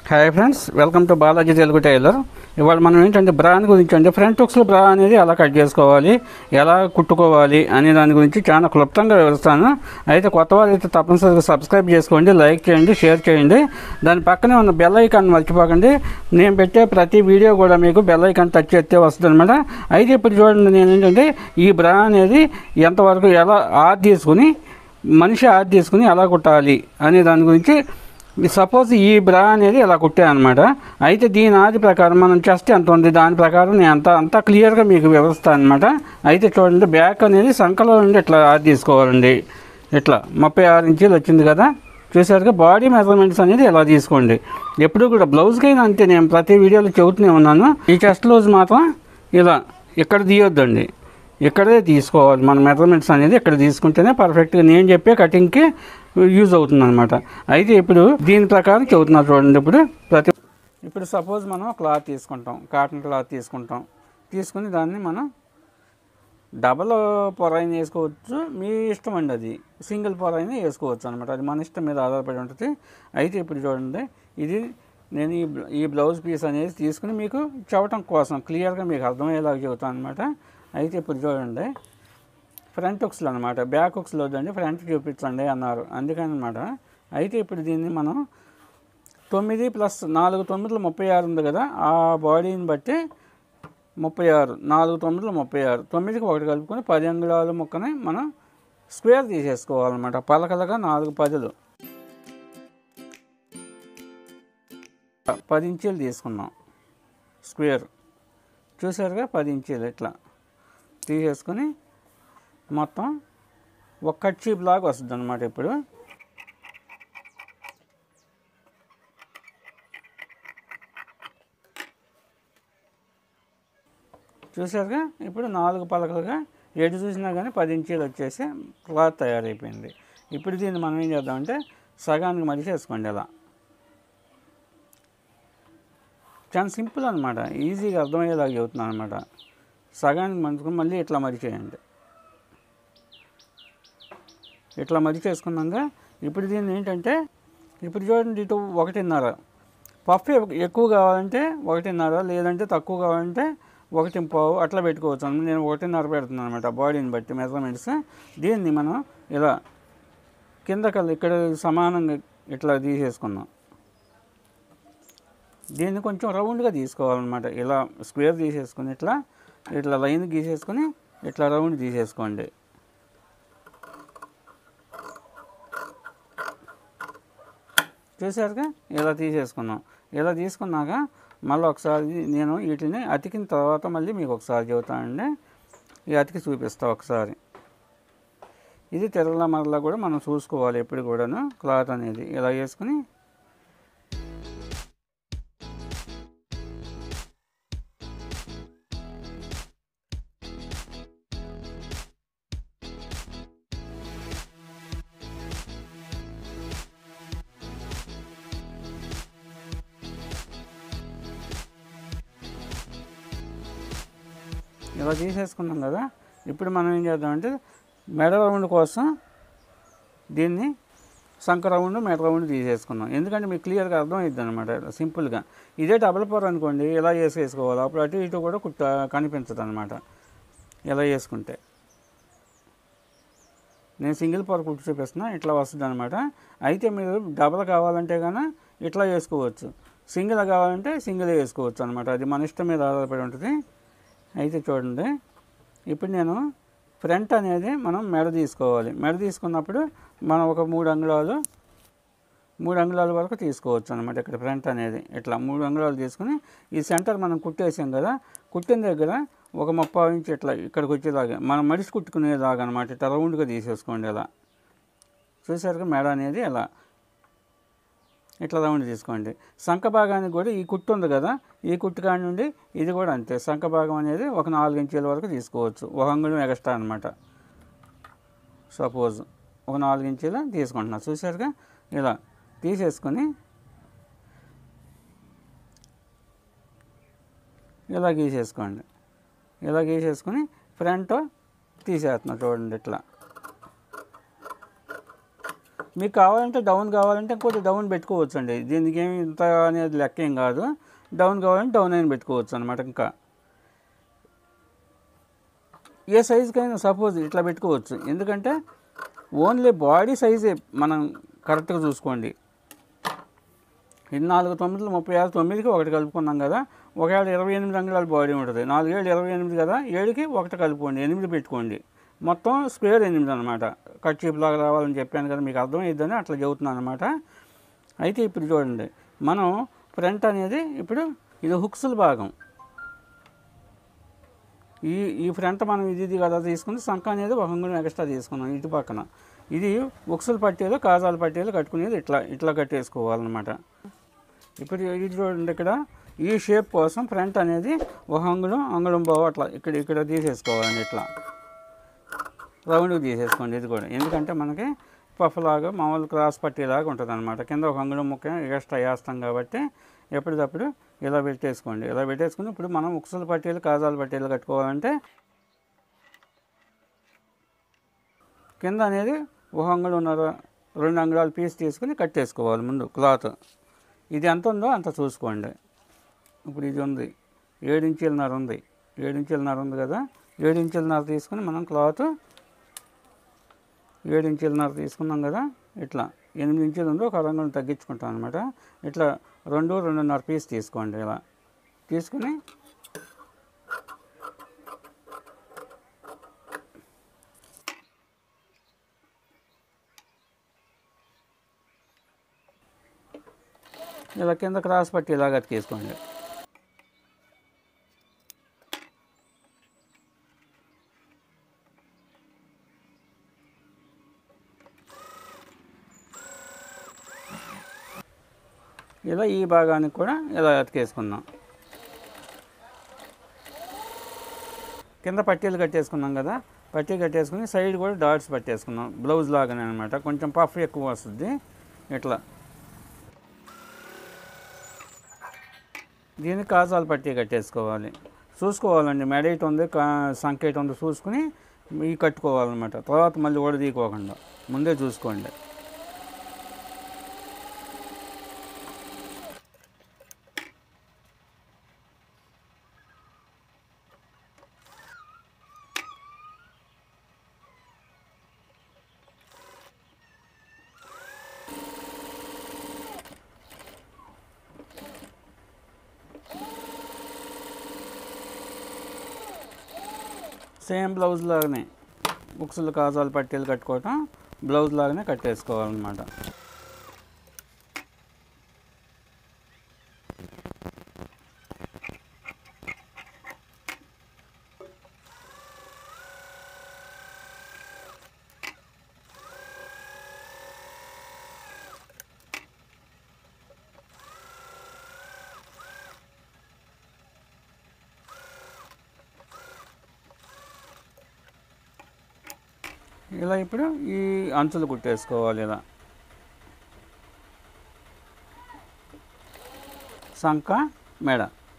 Hi friends welcome to Balaji Telugu tailor ఇవాళ మనం ఏంటంటే బ్రాండ్ గురించి అంటే ఫ్రంట్ హుక్స్లో బ్రా అనేది ఎలా కట్ చేసుకోవాలి ఎలా కుట్టుకోవాలి అనే దాని గురించి చాలా క్లుప్తంగా వివరిస్తాను అయితే కొత్త వాళ్ళు అయితే తప్పనిసరిగా సబ్స్క్రైబ్ చేసుకోండి లైక్ చేయండి షేర్ చేయండి దాని పక్కనే ఉన్న బెల్ ఐకాన్ మర్చిపోకండి నేను పెట్టే ప్రతి వీడియో కూడా మీకు బెల్ ఐకాన్ టచ్ చేస్తే వస్తుంది అనమాట అయితే ఇప్పుడు చూడండి నేను ఏంటంటే ఈ బ్రా అనేది ఎంతవరకు ఎలా ఆర్ తీసుకుని మనిషి ఆర్ తీసుకుని ఎలా కుట్టాలి అనే దాని గురించి సపోజ్ ఈ బ్రా అనేది ఇలా కుట్టానమాట అయితే దీని ఆది ప్రకారం మనం చెస్ట్ ఎంత ఉంది దాని ప్రకారం నేను అంత అంతా క్లియర్గా మీకు వివరిస్తాను అనమాట అయితే చూడండి బ్యాక్ అనేది సంకలో నుండి ఇట్లా ఆది తీసుకోవాలండి ఇట్లా ముప్పై ఆరు ఇంచీలు వచ్చింది కదా చూసారుగా బాడీ మెజర్మెంట్స్ అనేది ఇలా తీసుకోండి ఎప్పుడు కూడా బ్లౌజ్కైనా అంతే నేను ప్రతి వీడియోలో చెబుతూనే ఉన్నాను ఈ చెస్ట్ లూజ్ మాత్రం ఇలా ఇక్కడ తీయొద్దండి ఇక్కడే తీసుకోవాలి మన మెజర్మెంట్స్ అనేది ఇక్కడ తీసుకుంటేనే పర్ఫెక్ట్గా నేను చెప్పే కటింగ్కి యూజ్ అవుతుంది అనమాట అయితే ఇప్పుడు దీని ప్రకారం చెబుతున్నారు చూడండి ఇప్పుడు ప్రతి ఇప్పుడు సపోజ్ మనం క్లాత్ తీసుకుంటాం కాటన్ క్లాత్ తీసుకుంటాం తీసుకుని దాన్ని మనం డబల్ పొర అయినా వేసుకోవచ్చు మీ ఇష్టం అండి అది సింగిల్ పొర అయినా వేసుకోవచ్చు అనమాట అది మన ఇష్టం మీద ఆధారపడి ఉంటుంది అయితే ఇప్పుడు చూడండి ఇది నేను ఈ బ్ల- ఈ బ్లౌజ్ పీస్ అనేది తీసుకుని మీకు చెప్పటం కోసం క్లియర్గా మీకు అర్థమయ్యేలాగా చెబుతాను అనమాట అయితే ఇప్పుడు చూడండి ఫ్రంట్ హుక్స్లో అనమాట బ్యాక్ హుక్స్లో వద్దండి ఫ్రంట్ చూపించండి అన్నారు అందుకని అనమాట అయితే ఇప్పుడు దీన్ని మనం తొమ్మిది ప్లస్ నాలుగు తొమ్మిదిలో ముప్పై ఆరు ఉంది కదా ఆ బాడీని బట్టి ముప్పై ఆరు నాలుగు తొమ్మిదిలో ముప్పై ఆరు తొమ్మిదికి ఒకటి కలుపుకొని పది అంగుళాల ముక్కని మనం స్క్వేర్ తీసేసుకోవాలన్నమాట పలకలుగా నాలుగు పదులు పది ఇంచీలు తీసుకున్నాం స్క్వేర్ చూసారుగా పది ఇంచీలు ఇట్లా తీసేసుకొని మొత్తం ఒక కట్ చీప్ లాగా వస్తుంది అనమాట ఇప్పుడు చూసారుగా ఇప్పుడు నాలుగు పలకలుగా ఎటు చూసినా కానీ పది ఇంచీలు వచ్చేసి క్లాత్ తయారైపోయింది ఇప్పుడు దీన్ని మనం ఏం చేద్దామంటే సగానికి మళ్ళీ చేసుకోండి ఇలా చాలా సింపుల్ అనమాట ఈజీగా అర్థమయ్యేలాగా చెబుతున్నాను అనమాట సగానికి మంచుకొని మళ్ళీ ఇట్లా మడి చేయండి ఇట్లా మడి చేసుకున్నాక ఇప్పుడు దీన్ని ఏంటంటే ఇప్పుడు చూడండి ఇటు ఒకటిన్నర పఫ్ ఎ- ఎక్కువ కావాలంటే ఒకటిన్నర లేదంటే తక్కువ కావాలంటే ఒకటి పావు అట్లా పెట్టుకోవచ్చు అన్నమాట. నేను ఒకటిన్నర పెడుతున్నాను అనమాట బాడీని బట్టి మెజర్మెంట్స్ దీన్ని మనం ఇలా కింద కల్ ఇక్కడ సమానంగా ఇట్లా తీసేసుకున్నాం దీన్ని కొంచెం రౌండ్గా తీసుకోవాలన్నమాట ఇలా స్క్వేర్ తీసేసుకుని ఇట్లా ఇట్లా లైన్ గీసేసుకొని ఇట్లా రౌండ్ తీసేసుకోండి చూసారుగా ఇలా తీసేసుకున్నాం ఇలా తీసుకున్నాక మళ్ళీ ఒకసారి నేను వీటిని అతికిన తర్వాత మళ్ళీ మీకు ఒకసారి చెబుతానండి ఈ అతికి చూపిస్తా ఒకసారి ఇది తిరగల మరలా కూడా మనం చూసుకోవాలి ఎప్పుడు కూడాను క్లాత్ అనేది ఇలా వేసుకుని ఇలా తీసేసుకున్నాం కదా ఇప్పుడు మనం ఏం చేద్దామంటే మెడ రౌండ్ కోసం దీన్ని సంక రౌండ్ మెడ రౌండ్ తీసేసుకున్నాం ఎందుకంటే మీకు క్లియర్గా అర్థమైద్ది అనమాట సింపుల్గా ఇదే డబల్ పొర అనుకోండి ఇలా వేసేసుకోవాలి అప్పుడు అటు ఇటు కూడా కుట్ట కనిపించదు అనమాట ఇలా వేసుకుంటే నేను సింగిల్ పొర కుట్టి చూపిస్తున్నా ఇట్లా వస్తుంది అనమాట అయితే మీరు డబల్ కావాలంటే కనుక ఇట్లా వేసుకోవచ్చు సింగిల్ కావాలంటే సింగిల్ వేసుకోవచ్చు అనమాట అది మన ఇష్టం మీద ఆధారపడి ఉంటుంది అయితే చూడండి ఇప్పుడు నేను ఫ్రంట్ అనేది మనం మెడ తీసుకోవాలి మెడ తీసుకున్నప్పుడు మనం ఒక మూడు అంగుళాలు మూడు అంగుళాల వరకు తీసుకోవచ్చు అనమాట ఇక్కడ ఫ్రంట్ అనేది ఇట్లా మూడు అంగుళాలు తీసుకుని ఈ సెంటర్ మనం కుట్టేసాం కదా కుట్టిన దగ్గర ఒక ముప్పై ఇంచ్ ఇట్లా ఇక్కడికి వచ్చేలాగా మనం మడిసి కుట్టుకునేలాగా అనమాట ఇట్లా రౌండ్గా తీసేసుకోండి ఇలా చూసారుగా మెడ అనేది ఇలా ఇట్లా రౌండ్ తీసుకోండి సంఖ భాగానికి కూడా ఈ కుట్టు ఉంది కదా ఈ కుట్టు కాడి నుండి ఇది కూడా అంతే సంఖ భాగం అనేది ఒక నాలుగు ఇంచుల వరకు తీసుకోవచ్చు ఒక అంగుళం ఎక్స్ట్రా అనమాట సపోజ్ ఒక నాలుగు ఇంచులు తీసుకుంటున్నా చూసారుగా ఇలా తీసేసుకొని ఇలా గీసేసుకోండి ఇలా గీసేసుకొని ఫ్రంట్ తీసేస్తున్నా చూడండి ఇట్లా మీకు కావాలంటే డౌన్ కావాలంటే ఇంకోటి డౌన్ పెట్టుకోవచ్చు అండి దీనికి ఏమి ఇంత అనేది లెక్క ఏం కాదు డౌన్ కావాలంటే డౌన్ అయిన పెట్టుకోవచ్చు అనమాట ఇంకా ఏ సైజుకైనా సపోజ్ ఇట్లా పెట్టుకోవచ్చు ఎందుకంటే ఓన్లీ బాడీ సైజే మనం కరెక్ట్గా చూసుకోండి ఇది నాలుగు తొమ్మిదిలో ముప్పై ఆరు తొమ్మిదికి ఒకటి కలుపుకున్నాం కదా ఒకవేళ ఇరవై ఎనిమిది అంగుళాల బాడీ ఉంటుంది నాలుగేళ్ళు ఇరవై ఎనిమిది కదా ఏడుకి ఒకటి కలుపుకోండి ఎనిమిది పెట్టుకోండి మొత్తం స్క్వేర్ ఎనిమిది అనమాట కట్ షేప్ లాగా రావాలని చెప్పాను కదా మీకు అర్థమైద్దని అట్లా చెబుతున్నాను అనమాట అయితే ఇప్పుడు చూడండి మనం ఫ్రంట్ అనేది ఇప్పుడు ఇది హుక్స్ల భాగం ఈ ఈ ఫ్రంట్ మనం ఇది ఇది కదా తీసుకుని సంఖ అనేది ఒక అంగుళం ఎక్స్ట్రా తీసుకున్నాం ఇటు పక్కన ఇది ఉక్సుల పట్టీలు కాజాల పట్టీలు కట్టుకునేది ఇట్లా ఇట్లా కట్టేసుకోవాలన్నమాట ఇప్పుడు ఇది చూడండి ఇక్కడ ఈ షేప్ కోసం ఫ్రంట్ అనేది ఒక అంగుళం అంగుళం బావ అట్లా ఇక్కడ ఇక్కడ తీసేసుకోవాలండి ఇట్లా రౌండ్కి తీసేసుకోండి ఇది కూడా ఎందుకంటే మనకి పఫ్ లాగా మామూలు క్రాస్ పట్టీలాగా ఉంటుంది అనమాట కింద ఒక అంగుళం ముక్క ఎక్స్ట్రా వేస్తాం కాబట్టి ఎప్పటికప్పుడు ఇలా పెట్టేసుకోండి ఇలా పెట్టేసుకుని ఇప్పుడు మనం ఉక్సుల పట్టీలు కాజాల పట్టీలు కట్టుకోవాలంటే కింద అనేది ఒక అంగుళన్నర రెండు అంగుళాలు పీస్ తీసుకుని కట్టేసుకోవాలి ముందు క్లాత్ ఇది ఎంత ఉందో అంత చూసుకోండి ఇప్పుడు ఇది ఉంది ఏడు ఇంచీలన్నర ఉంది ఏడు ఇంచీలన్నర ఉంది కదా ఏడు ఇంచీలన్నర తీసుకుని మనం క్లాత్ ఏడు ఇంచీలన్నర తీసుకున్నాం కదా ఇట్లా ఎనిమిది ఇంచులు ఉంది ఒక రంగును తగ్గించుకుంటాం అనమాట ఇట్లా రెండు రెండున్నర పీస్ తీసుకోండి ఇలా తీసుకుని ఇలా కింద క్రాస్ పట్టి ఇలాగ అతికేసుకోండి ఇలా ఈ భాగానికి కూడా ఇలా అతికేసుకుందాం కింద పట్టీలు కట్టేసుకున్నాం కదా పట్టీ కట్టేసుకుని సైడ్ కూడా డాట్స్ పట్టేసుకున్నాం బ్లౌజ్ లాగానే అనమాట కొంచెం పఫ్ ఎక్కువ వస్తుంది ఇట్లా దీనికి కాజాలు పట్టి కట్టేసుకోవాలి చూసుకోవాలండి మెడైట్ ఉంది కా సంకేట్ ఉంది చూసుకుని ఈ కట్టుకోవాలన్నమాట తర్వాత మళ్ళీ కూడా తీకోకుండా ముందే చూసుకోండి సేమ్ బ్లౌజ్ లాగానే బుక్స్లు కాజాలు పట్టీలు కట్టుకోవటం బ్లౌజ్ లాగానే కట్టేసుకోవాలన్నమాట ఇలా ఇప్పుడు ఈ అంచులు కుట్టేసుకోవాలి ఇలా సంక మెడ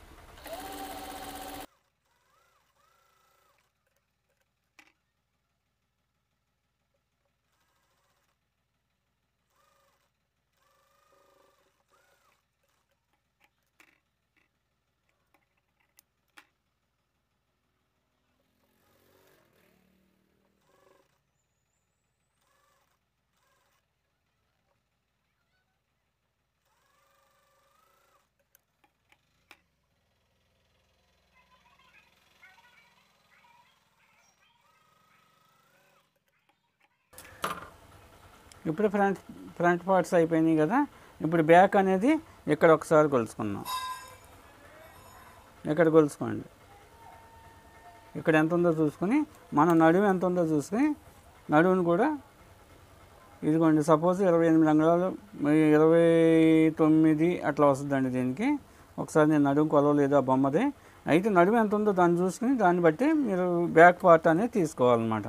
ఇప్పుడు ఫ్రంట్ ఫ్రంట్ పార్ట్స్ అయిపోయినాయి కదా ఇప్పుడు బ్యాక్ అనేది ఇక్కడ ఒకసారి కొలుసుకుందాం ఇక్కడ కొలుసుకోండి ఇక్కడ ఎంత ఉందో చూసుకుని మన నడుము ఎంత ఉందో చూసుకుని నడువుని కూడా ఇదిగోండి సపోజ్ ఇరవై ఎనిమిది అంగుళాలు మరి ఇరవై తొమ్మిది అట్లా వస్తుందండి దీనికి ఒకసారి నేను నడుము కొలవలేదు ఆ బొమ్మది అయితే నడుము ఎంత ఉందో దాన్ని చూసుకుని దాన్ని బట్టి మీరు బ్యాక్ పార్ట్ అనేది తీసుకోవాలన్నమాట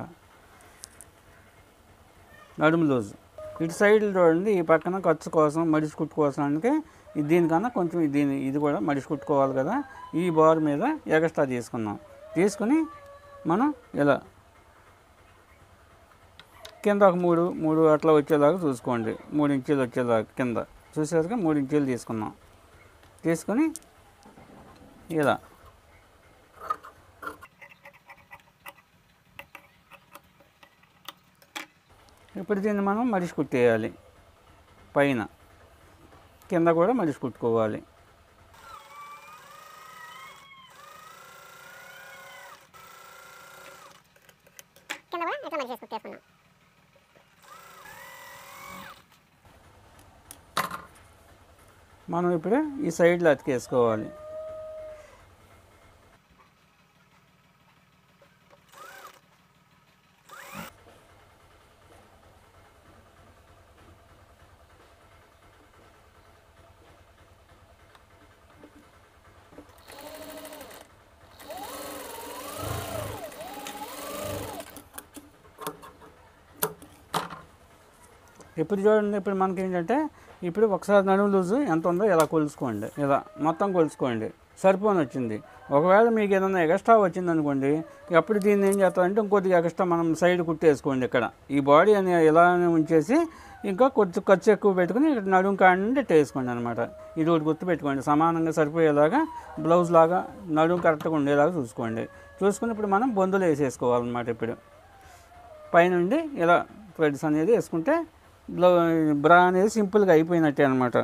నడుము లూజ్ ఇటు సైడ్ చూడండి ఈ పక్కన ఖర్చు కోసం మడిసి కుట్టుకోవడానికి ఇది దీనికన్నా కొంచెం దీని ఇది కూడా మడిసి కుట్టుకోవాలి కదా ఈ బార్ మీద ఎక్స్ట్రా తీసుకున్నాం తీసుకుని మనం ఇలా కింద ఒక మూడు మూడు అట్లా వచ్చేలాగా చూసుకోండి మూడు ఇంచీలు వచ్చేలాగా కింద చూసేసరికి మూడు ఇంచీలు తీసుకున్నాం తీసుకొని ఇలా ఇప్పుడు దీన్ని మనం మడిసి కుట్టేయాలి పైన కింద కూడా మడిసి కుట్టుకోవాలి కింద కూడా ఇట్లా మరి చేసి కుట్టేసుకున్నాం మనం ఇప్పుడు ఈ సైడ్లో అతికేసుకోవాలి ఇప్పుడు చూడండి ఇప్పుడు మనకి ఏంటంటే ఇప్పుడు ఒకసారి నడుము లూజు ఎంత ఉందో ఇలా కొలుసుకోండి ఇలా మొత్తం కొలుసుకోండి సరిపోని వచ్చింది ఒకవేళ మీకు ఏదైనా ఎక్స్ట్రా వచ్చింది అనుకోండి అప్పుడు దీన్ని ఏం చేస్తామంటే ఇంకొద్దిగా ఎక్స్ట్రా మనం సైడ్ కుట్టేసుకోండి ఇక్కడ ఈ బాడీ అని ఇలానే ఉంచేసి ఇంకా కొంచెం ఖర్చు ఎక్కువ పెట్టుకుని ఇక్కడ నడుము కాడి నుండి వేసుకోండి అనమాట ఇది ఒకటి గుర్తు పెట్టుకోండి సమానంగా సరిపోయేలాగా బ్లౌజ్ లాగా నడుము కరెక్ట్గా ఉండేలాగా చూసుకోండి చూసుకుని ఇప్పుడు మనం బొందులు వేసేసుకోవాలన్నమాట ఇప్పుడు పైనుండి ఇలా థ్రెడ్స్ అనేది వేసుకుంటే బ్లౌ బ్రా అనేది సింపుల్గా అయిపోయినట్టే అనమాట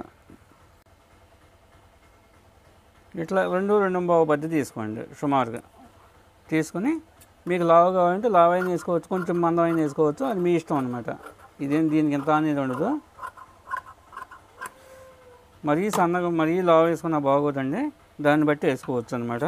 ఇట్లా రెండు రెండు బావు బద్ద తీసుకోండి సుమారుగా తీసుకుని మీకు లావు కావాలంటే లావు అయినా వేసుకోవచ్చు కొంచెం మందం అయినా వేసుకోవచ్చు అది మీ ఇష్టం అనమాట ఇదేం దీనికి ఎంత అనేది ఉండదు మరీ సన్నగా మరీ లావు వేసుకున్నా బాగోదండి దాన్ని బట్టి వేసుకోవచ్చు అనమాట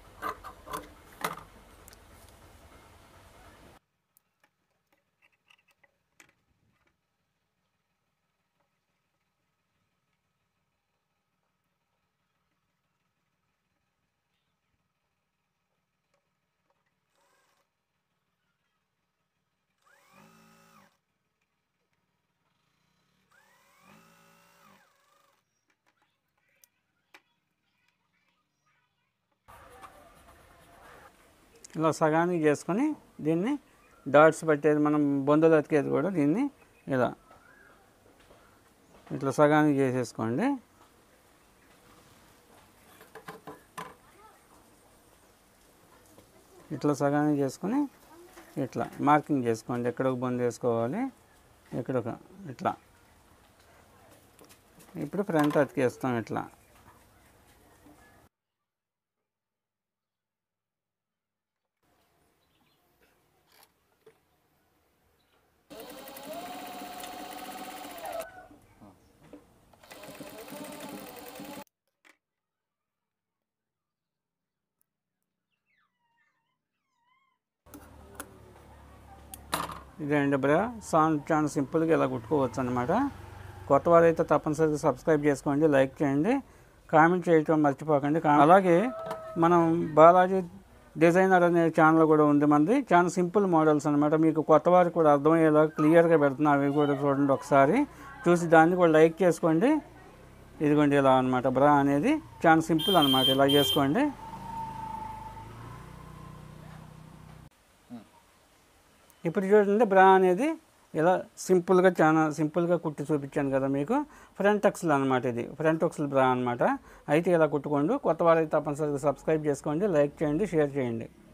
ఇలా సగానికి చేసుకొని దీన్ని డాట్స్ పెట్టేది మనం బొందలు అతికేది కూడా దీన్ని ఇలా ఇట్లా సగానికి చేసేసుకోండి ఇట్లా సగానికి చేసుకొని ఇట్లా మార్కింగ్ చేసుకోండి ఎక్కడ ఒక బొంద వేసుకోవాలి ఎక్కడ ఒక ఇట్లా ఇప్పుడు ఫ్రంట్ అతికేస్తాం ఇట్లా ఇదేంటి బ్రా సాంగ్ చాలా సింపుల్గా ఇలా కుట్టుకోవచ్చు అనమాట కొత్త వారైతే తప్పనిసరిగా సబ్స్క్రైబ్ చేసుకోండి లైక్ చేయండి కామెంట్ చేయటం మర్చిపోకండి కా- అలాగే మనం బాలాజీ డిజైనర్ అనే ఛానల్ కూడా ఉంది మనది చాలా సింపుల్ మోడల్స్ అనమాట మీకు కొత్త వారికి కూడా అర్థమయ్యేలా క్లియర్గా పెడుతున్నా అవి కూడా చూడండి ఒకసారి చూసి దాన్ని కూడా లైక్ చేసుకోండి ఇదిగోండి ఇలా అనమాట బ్రా అనేది చాలా సింపుల్ అనమాట ఇలా చేసుకోండి ఇప్పుడు చూడండి బ్రా అనేది ఇలా సింపుల్గా చాలా సింపుల్గా కుట్టి చూపించాను కదా మీకు ఫ్రంట్ ఎక్స్ల్ అనమాట ఇది ఫ్రంట్ ఎక్స్ల్ బ్రా అనమాట అయితే ఇలా కుట్టుకోండి కొత్త వారైతే తప్పనిసరిగా సబ్స్క్రైబ్ చేసుకోండి లైక్ చేయండి షేర్ చేయండి